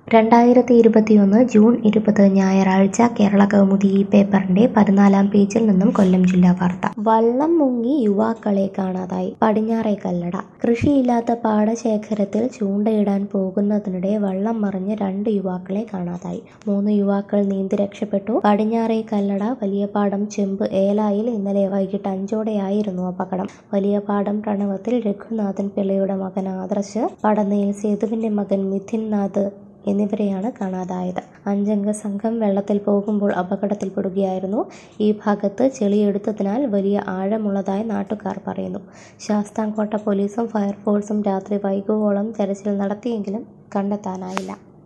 രണ്ടായിരത്തി ഇരുപത്തിയൊന്ന് ജൂൺ ഇരുപത് ഞായറാഴ്ച കേരള കൗമുദി ഈ പേപ്പറിന്റെ പതിനാലാം പേജിൽ നിന്നും കൊല്ലം ജില്ലാ വാർത്ത വള്ളം മുങ്ങി യുവാക്കളെ കാണാതായി പടിഞ്ഞാറേ കല്ലട കൃഷിയില്ലാത്ത പാടശേഖരത്തിൽ ചൂണ്ടയിടാൻ പോകുന്നതിനിടെ വള്ളം മറിഞ്ഞ് രണ്ട് യുവാക്കളെ കാണാതായി മൂന്ന് യുവാക്കൾ നീന്തി രക്ഷപ്പെട്ടു പടിഞ്ഞാറേ കല്ലട വലിയപാടം ചെമ്പ് ഏലായിൽ ഇന്നലെ വൈകിട്ട് അഞ്ചോടെയായിരുന്നു അപകടം വലിയപാടം പ്രണവത്തിൽ രഘുനാഥൻ പിള്ളയുടെ മകൻ ആദർശ് പടനയിൽ സേതുവിന്റെ മകൻ മിഥിൻ നാഥ് എന്നിവരെയാണ് കാണാതായത് അഞ്ചംഗ സംഘം വെള്ളത്തിൽ പോകുമ്പോൾ അപകടത്തിൽപ്പെടുകയായിരുന്നു ഈ ഭാഗത്ത് ചെളിയെടുത്തതിനാൽ വലിയ ആഴമുള്ളതായി നാട്ടുകാർ പറയുന്നു ശാസ്താംകോട്ട പോലീസും ഫയർഫോഴ്സും രാത്രി വൈകുവോളം തെരച്ചിൽ നടത്തിയെങ്കിലും കണ്ടെത്താനായില്ല